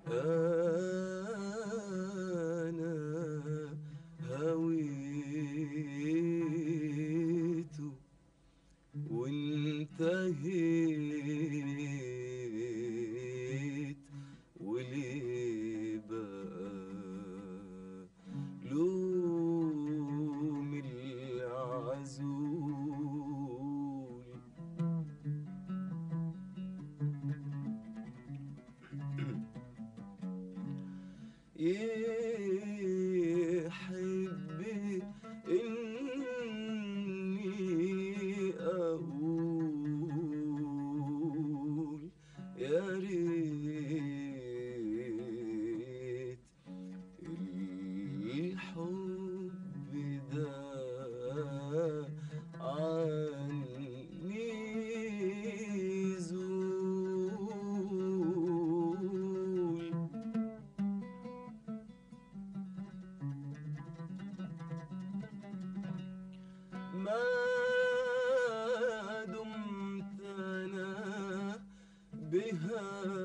أنا هويت وانتهيت وليه بقى لوم العزول يحب إني أقول يا ريت الحب ده عني زول ما دمت انا بها